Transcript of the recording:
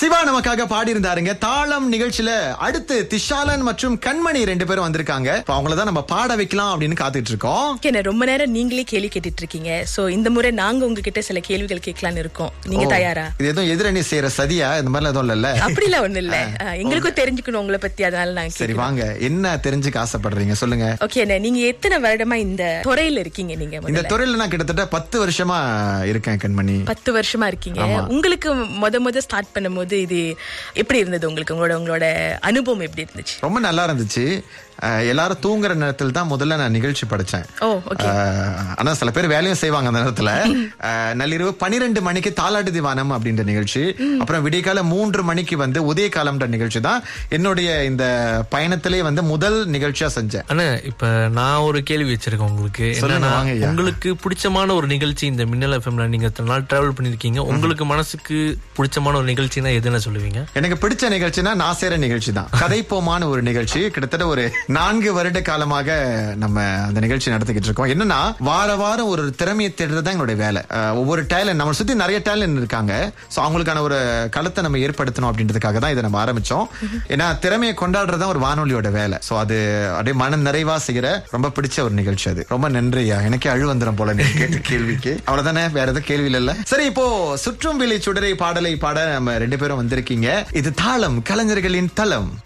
சிவா நமக்காக பாடியிருந்தாருங்க தாளம் நிகழ்ச்சியில அடுத்து திஷாலன் மற்றும் கண்மணி ரெண்டு பேரும் வந்திருக்காங்க இப்ப அவங்கள தான் நம்ம பாட வைக்கலாம் அப்படின்னு காத்துட்டு இருக்கோம் என்ன ரொம்ப நேரம் நீங்களே கேள்வி கேட்டுட்டு இருக்கீங்க சோ இந்த முறை நாங்க உங்ககிட்ட சில கேள்விகள் கேட்கலாம்னு இருக்கோம் நீங்க தயாரா இது எதுவும் எதிரணி செய்யற சதியா இந்த மாதிரிலாம் எதுவும் இல்லல்ல அப்படிலாம் ஒண்ணு இல்ல அஹ், எங்களுக்கும் தெரிஞ்சுக்கணும் உங்களை பத்தி அதனால நான் சரி வாங்க என்ன தெரிஞ்சுக்க ஆசைப்படுறீங்க சொல்லுங்க ஓகே அண்ணா நீங்க எத்தனை வருடமா இந்த துறையில இருக்கீங்க நீங்க இந்த முதல்ல? துறையில நான் கிட்டத்தட்ட பத்து வருஷமா இருக்கேன் கண்மணி பத்து வருஷமா இருக்கீங்க உங்களுக்கு முத முத ஸ்டார்ட் பண்ணும்போது இது எப்படி இருந்தது உங்களுக்கு உங்களோட உங்களோட அனுபவம் எப்படி இருந்துச்சு ரொம்ப நல்லா இருந்துச்சு அஹ், எல்லாரும் தூங்குற நேரத்தில் தான் முதல்ல நான் நிகழ்ச்சி படிச்சேன் ஓ ஓகே அஹ், ஆனா சில பேர் வேலையும் செய்வாங்க அந்த நேரத்துல அஹ், நள்ளிரவு பனிரெண்டு மணிக்கு தாலாட்டு திவானம் அப்படின்ற நிகழ்ச்சி அப்புறம் விடியகால மூன்று மணிக்கு வந்து உதய காலம்ன்ற நிகழ்ச்சி தான் என்னுடைய இந்த பயணத்திலே வந்து முதல் நிகழ்ச்சியா செஞ்சேன் அண்ணா இப்ப நான் ஒரு கேள்வி வச்சிருக்கேன் உங்களுக்கு சொல்லுங்க, என்னன்னா வாங்க ஐயா. உங்களுக்கு பிடிச்சமான ஒரு நிகழ்ச்சி இந்த மின்னல் எஃப்எம்ல நீங்க இத்தனை நாள் டிராவல் பண்ணிருக்கீங்க உங்களுக்கு மனசுக்கு பிடிச்சமான ஒரு நிகழ்ச்சினா எதுன்னு சொல்லுவீங்க எனக்கு பிடிச்ச நிகழ்ச்சினா நான் சேர நிகழ்ச்சி தான் கதைப்போமான ஒரு நிகழ்ச்சி கிட்டத்தட்ட ஒரு நான்கு வருட காலமாக நம்ம அந்த நிகழ்ச்சி நடத்திக்கிட்டு இருக்கோம் என்னன்னா வார வாரம் ஒரு திறமையை தேடுறது தான் எங்களுடைய வேலை அஹ், ஒவ்வொரு டேலண்ட் நம்ம சுத்தி நிறைய டேலண்ட் இருக்காங்க சோ அவங்களுக்கான ஒரு களத்தை நம்ம ஏற்படுத்தணும் அப்படின்றதுக்காக தான் இதை நம்ம ஆரம்பிச்சோம் ஏன்னா திறமையை கொண்டாடுறது தான் ஒரு வானொலியோட வேலை சோ அது அப்படியே மன நிறைவா செய்யற ரொம்ப பிடிச்ச ஒரு நிகழ்ச்சி அது ரொம்ப நன்றியா எனக்கே அழு வந்துடும் போல நீங்க கேட்ட கேள்விக்கு அவ்வளவுதானே வேற எதுவும் கேள்வி இல்ல சரி இப்போ சுற்றும் விலை சுடரை பாடலை பாட நம்ம ரெண்டு பேரும் வந்திருக்கீங்க இது தாளம் கலைஞர்களின் தளம்